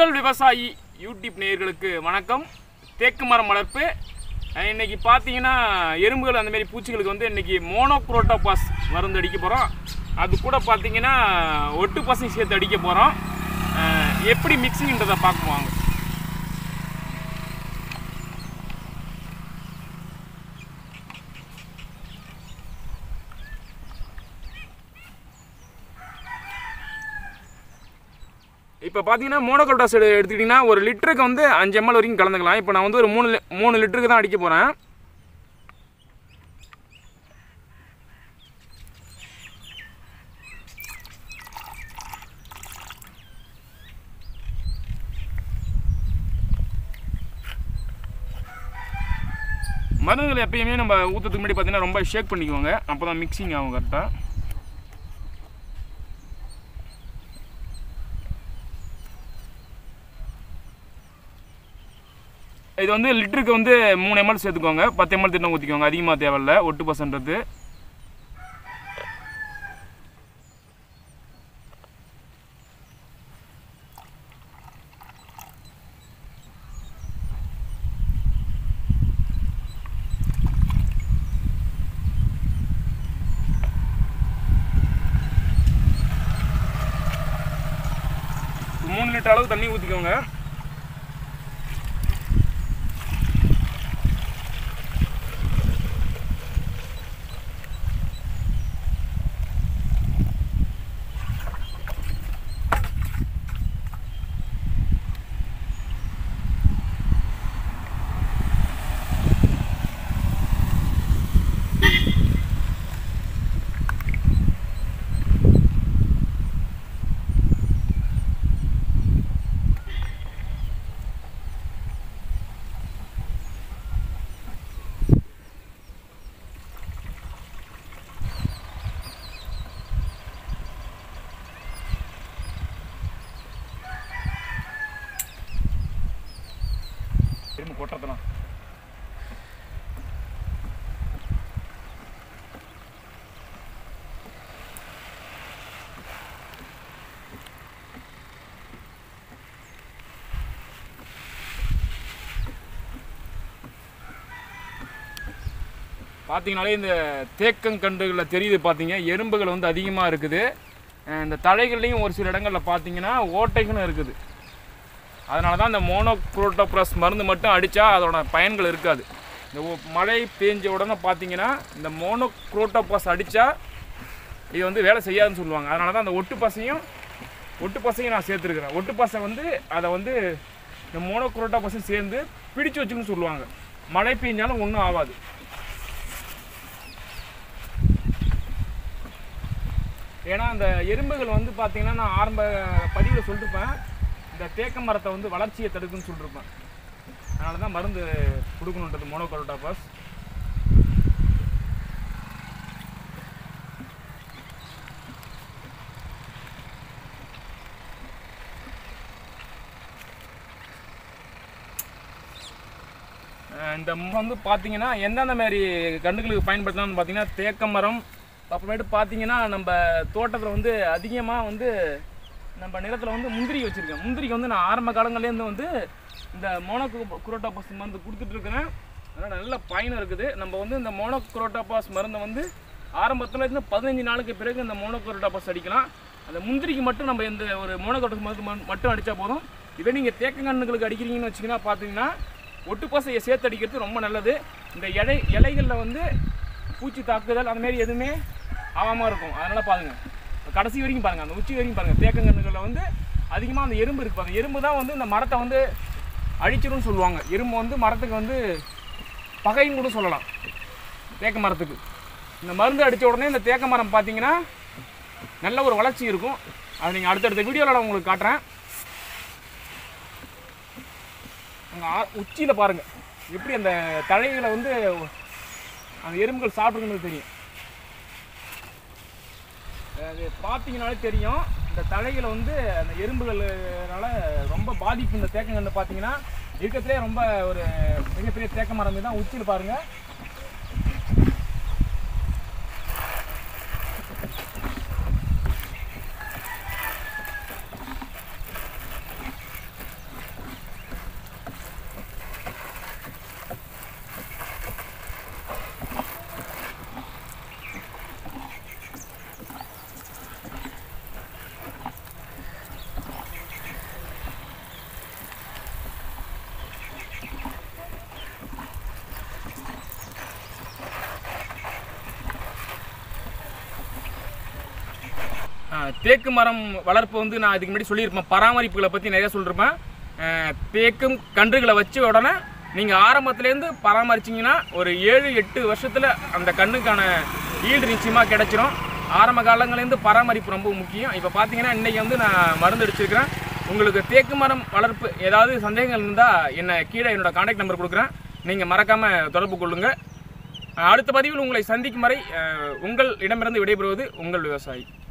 உங்கள் விவசாயி யூடியூப் நேயர்களுக்கு வணக்கம் தேக்கு மரம் வளர்ப்பு அஹ் இன்னைக்கு பார்த்தீங்கன்னா எறும்புகள் அந்த மாதிரி பூச்சிகளுக்கு வந்து இன்னைக்கு மோனோக்ரோட்டோபாஸ் மருந்து அடிக்க போகிறோம் அது கூட பார்த்தீங்கன்னா ஒட்டு பசங்க சேர்த்து அடிக்க போகிறோம் எப்படி மிக்சிங்ன்றதை பார்க்க வாங்க இப்போ பார்த்தீங்கன்னா மோனோக்ரோட்டாஸ் எடுத்துக்கிட்டிங்கன்னா ஒரு லிட்டருக்கு வந்து அஞ்சு எம்எல் வரைக்கும் கலந்துக்கலாம் இப்போ நான் வந்து ஒரு மூணு லி- மூணு லிட்டருக்கு தான் அடிக்க போகிறேன் மருந்துகள் எப்பயுமே நம்ம ஊற்றுறதுக்கு முன்னாடி பார்த்தீங்கன்னா ரொம்ப ஷேக் பண்ணிக்குவாங்க அப்போ தான் மிக்சிங் ஆகும் கரெக்டாக இது வந்து லிட்டருக்கு வந்து மூணு எம்எல் சேர்த்துக்கோங்க பத்து எம்எல் திட்டம் ஊற்றிக்கோங்க அதிகமாக தேவையில்ல ஒட்டு பர்சன்றது மூணு லிட்டர் அளவு தண்ணி ஊற்றிக்கோங்க திரும்ப கொட்டுறதுலாம் பார்த்தீங்கனாலே இந்த தேக்கங்கன்றுகளில் தெரியுது பார்த்தீங்க எறும்புகள் வந்து அதிகமாக இருக்குது அஹ் இந்த தழைகள்லையும் ஒரு சில இடங்களில் பார்த்தீங்கன்னா ஓட்டைகளும் இருக்குது அதனால தான் இந்த மோனோக்ரோட்டோப்ரஸ் மருந்து மட்டும் அடித்தா அதோட பயன்கள் இருக்காது இந்த ஒ- மழை பெஞ்ச உடனே பார்த்தீங்கன்னா இந்த மோனோக்ரோட்டோபாஸ் அடித்தா இது வந்து வேலை செய்யாதுன்னு சொல்லுவாங்க அதனால தான் அந்த ஒட்டு பசையும் ஒட்டு பசையும் நான் சேர்த்துருக்குறேன் ஒட்டு பசை வந்து அதை வந்து இந்த மோனோக்ரோட்டோபாஸும் சேர்ந்து பிடிச்சு வச்சுன்னு சொல்லுவாங்க மழை பெஞ்சாலும் ஒன்றும் ஆகாது ஏன்னா அந்த எறும்புகள் வந்து பார்த்தீங்கன்னா நான் ஆரம்ப பதிவில் சொல்லிருப்பேன் இந்த தேக்க மரத்தை வந்து வளர்ச்சியை தடுக்குன்னு சொல்லிருப்பேன் அதனால தான் மருந்து கொடுக்கணுன்றது மோனோகரோட்டாபாஸ் அஹ் இந்த மரம் வந்து பார்த்தீங்கன்னா எந்தெந்த மாதிரி கண்டுகளுக்கு பயன்படுத்தலாம்னு பார்த்தீங்கன்னா தேக்க மரம் அப்புறமேட்டு பார்த்தீங்கன்னா நம்ம தோட்டத்தில் வந்து அதிகமாக வந்து நம்ம நிலத்தில் வந்து முந்திரி வச்சுருக்கேன் முந்திரிக்கு வந்து நான் ஆரம்ப காலங்கள்லேருந்து வந்து இந்த மோனோ குரோட்டாபாஸ் மருந்து கொடுத்துட்ருக்கிறேன் அதனால் நல்ல பயன் இருக்குது நம்ம வந்து இந்த மோனோ குரோட்டாபாஸ் மருந்தை வந்து ஆரம்பத்தில் இருந்து பதினஞ்சு நாளுக்கு பிறகு இந்த மோனோ குரோட்டாபாஸ் அடிக்கலாம் அந்த முந்திரிக்கு மட்டும் நம்ம இந்த ஒரு மோனோகோட்டஸ் மருந்து ம- மட்டும் அடித்தா போதும் இதே நீங்கள் தேக்கங்கன்றுகளுக்கு அடிக்கிறீங்கன்னு வச்சிங்கன்னா பார்த்தீங்கன்னா ஒட்டுப்பசையை சேர்த்து அடிக்கிறது ரொம்ப நல்லது இந்த இலை இலைகளில் வந்து பூச்சி தாக்குதல் அந்த மாதிரி எதுவுமே ஆகாமல் இருக்கும் அதனால் பாருங்க கடைசி வரைக்கும் பாருங்கள் அந்த உச்சி வரைக்கும் பாருங்கள் தேக்கங்கன்றுகளில் வந்து அதிகமாக அந்த எறும்பு இருக்கு பாருங்க எறும்பு தான் வந்து இந்த மரத்தை வந்து அழிச்சிரும்னு சொல்லுவாங்க எறும்பு வந்து மரத்துக்கு வந்து பகைன்னு கூட சொல்லலாம் தேக்க மரத்துக்கு இந்த மருந்து அடித்த உடனே இந்த தேக்க மரம் பார்த்தீங்கன்னா நல்ல ஒரு வளர்ச்சி இருக்கும் அதை நீங்கள் அடுத்தடுத்த வீடியோவில் நான் உங்களுக்கு காட்டுறேன் அங்கே உச்சியில் பாருங்கள் எப்படி அந்த தழைகளை வந்து அந்த எறும்புகள் சாப்பிட்றதுன்னு தெரியும் அது பார்த்தீங்கனாலே தெரியும் இந்த தழைகளை வந்து அந்த எறும்புகள்னால ரொம்ப பாதிப்பு இந்த தேக்கங்கன்று பார்த்தீங்கன்னா இருக்கிறதுலே ரொம்ப ஒரு மிகப்பெரிய தேக்க மரம் தான் உச்சியில் பாருங்கள் அஹ், தேக்கு மரம் வளர்ப்பு வந்து நான் இதுக்கு முன்னாடி சொல்லியிருப்பேன் பராமரிப்புகளை பற்றி நிறைய சொல்லியிருப்பேன் அஹ், தேக்கும் கன்றுகளை வச்ச உடனே நீங்கள் ஆரம்பத்துலேருந்து பராமரிச்சிங்கன்னா ஒரு ஏழு எட்டு வருஷத்தில் அந்த கண்ணுக்கான ஈல்டு நிச்சயமாக கிடைச்சிரும் ஆரம்ப காலங்கள்லேருந்து பராமரிப்பு ரொம்ப முக்கியம் இப்போ பார்த்தீங்கன்னா இன்றைக்கி வந்து நான் மருந்து அடிச்சிருக்கிறேன் உங்களுக்கு தேக்கு மரம் வளர்ப்பு ஏதாவது சந்தேகங்கள் இருந்தால் என்னை கீழே என்னோட காண்டாக்ட் நம்பர் கொடுக்குறேன் நீங்கள் மறக்காமல் தொடர்பு கொள்ளுங்கள் அடுத்த பதிவில் உங்களை சந்திக்கும் வரை அஹ், உங்கள் இடமிருந்து விடைபெறுவது உங்கள் விவசாயி